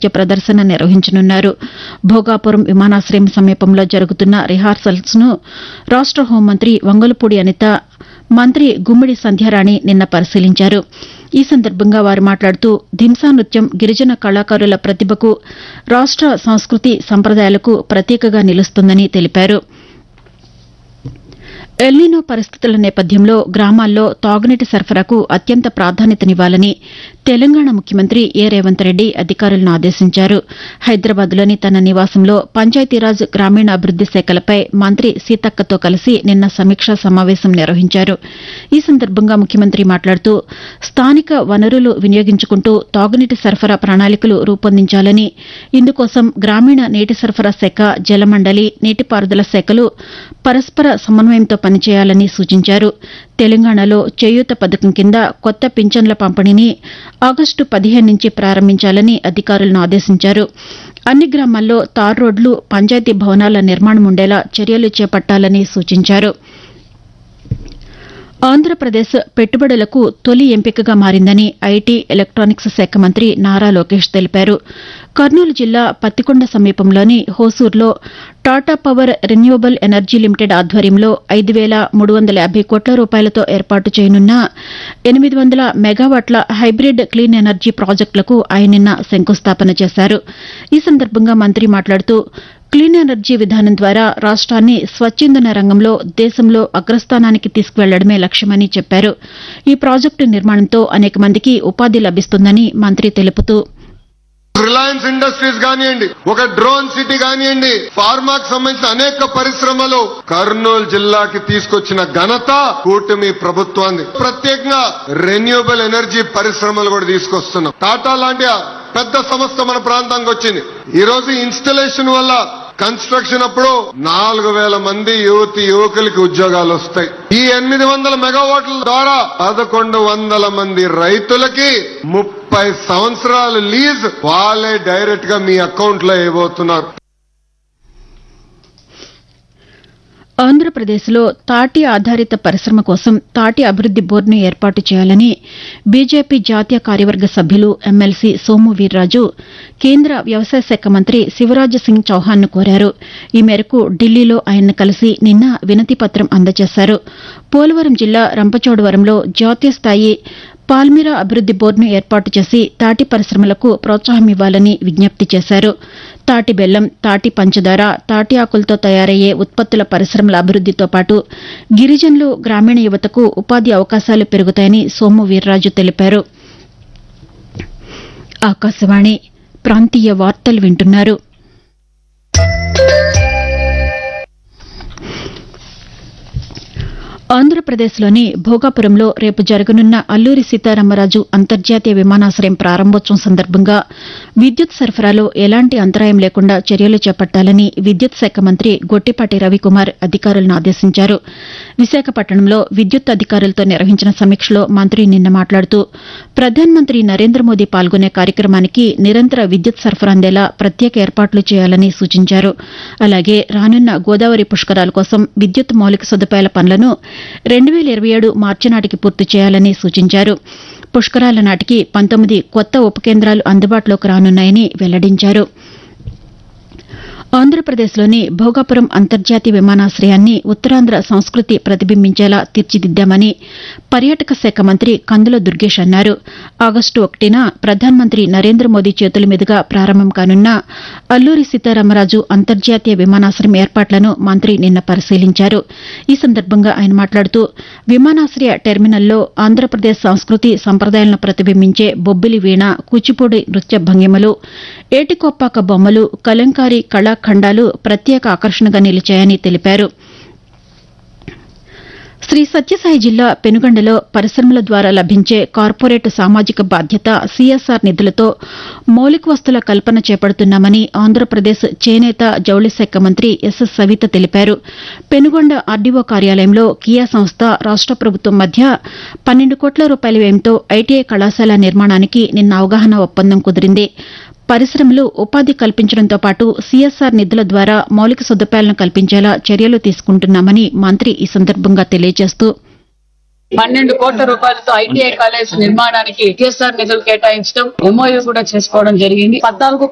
నృత్య ప్రదర్శన నిర్వహించనున్నారు భోగాపురం విమానాశ్రయం సమీపంలో జరుగుతున్న రిహార్సల్స్ ను రాష్ట హోంమంత్రి వంగలపూడి అనిత మంత్రి గుమ్మిడి సంధ్యారాణి నిన్న పరిశీలించారు ఈ సందర్భంగా వారు మాట్లాడుతూ ధింసా నృత్యం గిరిజన కళాకారుల ప్రతిభకు రాష్ట సంస్కృతి సంప్రదాయాలకు ప్రతీకగా నిలుస్తుందని తెలిపారు ఎల్నినో పరిస్థితుల నేపథ్యంలో గ్రామాల్లో తాగునీటి సరఫరాకు అత్యంత ప్రాధాన్యతనివ్వాలని తెలంగాణ ముఖ్యమంత్రి ఏ రేవంత్ రెడ్డి అధికారులను ఆదేశించారు హైదరాబాద్లోని తన నివాసంలో పంచాయతీరాజ్ గ్రామీణాభివృద్ది శాఖలపై మంత్రి సీతక్కతో కలిసి నిన్న సమీక్షా సమావేశం నిర్వహించారు ఈ సందర్భంగా ముఖ్యమంత్రి మాట్లాడుతూ స్థానిక వనరులు వినియోగించుకుంటూ తాగునీటి సరఫరా ప్రణాళికలు రూపొందించాలని ఇందుకోసం గ్రామీణ నీటి సరఫరా శాఖ జలమండలి నీటిపారుదల శాఖలు పరస్పర సమన్వయంతో పనిచేయాలని సూచించారు తెలంగాణలో చేయూత పథకం కింద కొత్త పింఛన్ల పంపిణీని ఆగస్టు పదిహేను నుంచి ప్రారంభించాలని అధికారులను ఆదేశించారు అన్ని గ్రామాల్లో తార్ రోడ్లు పంచాయతీ భవనాల నిర్మాణం ఉండేలా చర్యలు చేపట్టాలని సూచించారు ఆంధ్రప్రదేశ్ పెట్టుబడులకు తొలి ఎంపికగా మారిందని ఐటీ ఎలక్టానిక్స్ శాఖ మంత్రి నారా లోకేష్ తెలిపారు కర్నూలు జిల్లా పత్తికొండ సమీపంలోని హోసూర్లో Tata Power Renewable Energy Limited ఆధ్వర్యంలో ఐదు వేల మూడు వందల యాభై కోట్ల రూపాయలతో ఏర్పాటు చేయనున్న ఎనిమిది వందల మెగావాట్ల హైబ్రిడ్ క్లీన్ ఎనర్జీ ప్రాజెక్టులకు ఆయన నిన్న శంకుస్థాపన చేశారు ఈ సందర్భంగా మంత్రి మాట్లాడుతూ క్లీన్ ఎనర్జీ విధానం ద్వారా రాష్ట్రాన్ని స్వచ్ఛందన రంగంలో దేశంలో అగ్రస్థానానికి తీసుకువెళ్లడమే లక్ష్యమని చెప్పారు ఈ ప్రాజెక్టు నిర్మాణంతో అనేక మందికి ఉపాధి లభిస్తుందని మంత్రి తెలుపుతూ రిలయన్స్ ఇండస్ట్రీస్ కానివ్వండి ఒక డ్రోన్ సిటీ కానివ్వండి ఫార్మాకు సంబంధించిన అనేక పరిశ్రమలు కర్నూలు జిల్లాకి తీసుకొచ్చిన ఘనత కూటమి ప్రభుత్వాన్ని ప్రత్యేకంగా రెన్యూబుల్ ఎనర్జీ పరిశ్రమలు కూడా తీసుకొస్తున్నాం టాటా లాంటి ఆ పెద్ద సంస్థ మన ప్రాంతానికి వచ్చింది ఈ రోజు ఇన్స్టలేషన్ వల్ల కన్స్ట్రక్షన్ అప్పుడు నాలుగు వేల మంది యువతి యువకులకి ఉద్యోగాలు వస్తాయి ఈ ఎనిమిది వందల మెగావాట్ల ద్వారా పదకొండు వందల మంది రైతులకి ముప్పై సంవత్సరాల లీజ్ వాళ్ళే డైరెక్ట్ గా మీ అకౌంట్ లో వేయబోతున్నారు ఆంధ్రప్రదేశ్లో తాటి ఆధారిత పరిశ్రమ కోసం తాటి అభివృద్ది బోర్డును ఏర్పాటు చేయాలని బీజేపీ జాతీయ కార్యవర్గ సభ్యులు ఎమ్మెల్సీ సోము వీర్రాజు కేంద్ర వ్యవసాయ శాఖ మంత్రి శివరాజ్ సింగ్ చౌహాన్ను కోరారు ఈ మేరకు ఢిల్లీలో ఆయన్ను కలిసి నిన్న వినతి పత్రం అందజేశారు పోలవరం జిల్లా రంపచోడవరంలో జాతీయ స్థాయి పాల్మిరా అభివృద్ది బోర్డును ఏర్పాటు చేసి తాటి పరిశ్రమలకు ప్రోత్సాహమివ్వాలని విజ్ఞప్తి చేశారు తాటి బెల్లం తాటి పంచదార తాటి ఆకులతో తయారయ్యే ఉత్పత్తుల పరిశ్రమల అభివృద్దితో పాటు గిరిజనులు గ్రామీణ యువతకు ఉపాధి అవకాశాలు పెరుగుతాయని సోము వీర్రాజు తెలిపారు ఆకాశవాణి ప్రాంతీయ వార్తలు వింటున్నారు ఆంధ్రప్రదేశ్లోని భోగాపురంలో రేపు జరగనున్న అల్లూరి సీతారామరాజు అంతర్జాతీయ విమానాశ్రయం ప్రారంభోత్సవం సందర్భంగా విద్యుత్ సరఫరాలో ఎలాంటి అంతరాయం లేకుండా చర్యలు చేపట్టాలని విద్యుత్ శాఖ మంత్రి గొట్టిపాటి రవికుమార్ అధికారులను ఆదేశించారు విశాఖపట్నంలో విద్యుత్ అధికారులతో నిర్వహించిన సమీక్షలో మంత్రి నిన్న మాట్లాడుతూ ప్రధానమంత్రి నరేంద్ర మోదీ పాల్గొనే కార్యక్రమానికి నిరంతర విద్యుత్ సరఫరా అందేలా ప్రత్యేక ఏర్పాట్లు చేయాలని సూచించారు అలాగే రానున్న గోదావరి పుష్కరాల కోసం విద్యుత్ మౌలిక సదుపాయాల పనులను రెండు వేల ఇరవై ఏడు మార్చి నాటికి పూర్తి చేయాలని సూచించారు పుష్కరాల నాటికి పంతొమ్మిది కొత్త ఉప కేంద్రాలు అందుబాటులోకి రానున్నాయని వెల్లడించారు ఆంధ్రప్రదేశ్లోని భోగాపురం అంతర్జాతీయ విమానాశ్రయాన్ని ఉత్తరాంధ్ర సంస్కృతి ప్రతిబింబించేలా తీర్చిదిద్దామని పర్యాటక శాఖ మంత్రి కందుల దుర్గేష్ అన్నారు ఆగస్టు ఒకటిన ప్రధానమంత్రి నరేంద్ర మోదీ చేతుల మీదుగా ప్రారంభం కానున్న అల్లూరి సీతారామరాజు అంతర్జాతీయ విమానాశ్రయం ఏర్పాట్లను మంత్రి నిన్న పరిశీలించారు ఈ సందర్భంగా ఆయన మాట్లాడుతూ విమానాశ్రయ టెర్మినల్లో ఆంధ్రప్రదేశ్ సంస్కృతి సంప్రదాయాలను ప్రతిబింబించే బొబ్బిలి వీణ కూచిపూడి నృత్య భంగిమలు ఏటికొప్పాక బొమ్మలు కలంకారీ కళాఖండాలు ప్రత్యేక ఆకర్షణగా నిలిచాయని తెలిపారు శ్రీ సత్యసాయి జిల్లా పెనుగండలో పరిశ్రమల ద్వారా లభించే కార్పొరేట్ సామాజిక బాధ్యత సీఎస్ఆర్ నిధులతో మౌలిక వస్తుల కల్పన చేపడుతున్నామని ఆంధ్రప్రదేశ్ చేనేత జౌళి శాఖ మంత్రి ఎస్ సవిత తెలిపారు పెనుగొండ ఆర్డీఓ కార్యాలయంలో కియా సంస్థ రాష్ట ప్రభుత్వం మధ్య పన్నెండు కోట్ల రూపాయల వ్యయంతో ఐటీఐ కళాశాల నిర్మాణానికి నిన్న అవగాహన ఒప్పందం కుదిరింది పరిశ్రమలు ఉపాధి కల్పించడంతో పాటు సీఎస్ఆర్ నిధుల ద్వారా మౌలిక సదుపాయాలను కల్పించేలా చర్యలు తీసుకుంటున్నామని మంత్రి ఈ సందర్భంగా తెలియజేస్తూ పన్నెండు కోట్ల రూపాయలతో ఐటీఐ కాలేజ్ నిర్మాణానికి టీఎస్ఆర్ నిధులు కేటాయించడం ఎంఓయూ కూడా చేసుకోవడం జరిగింది పద్నాలుగు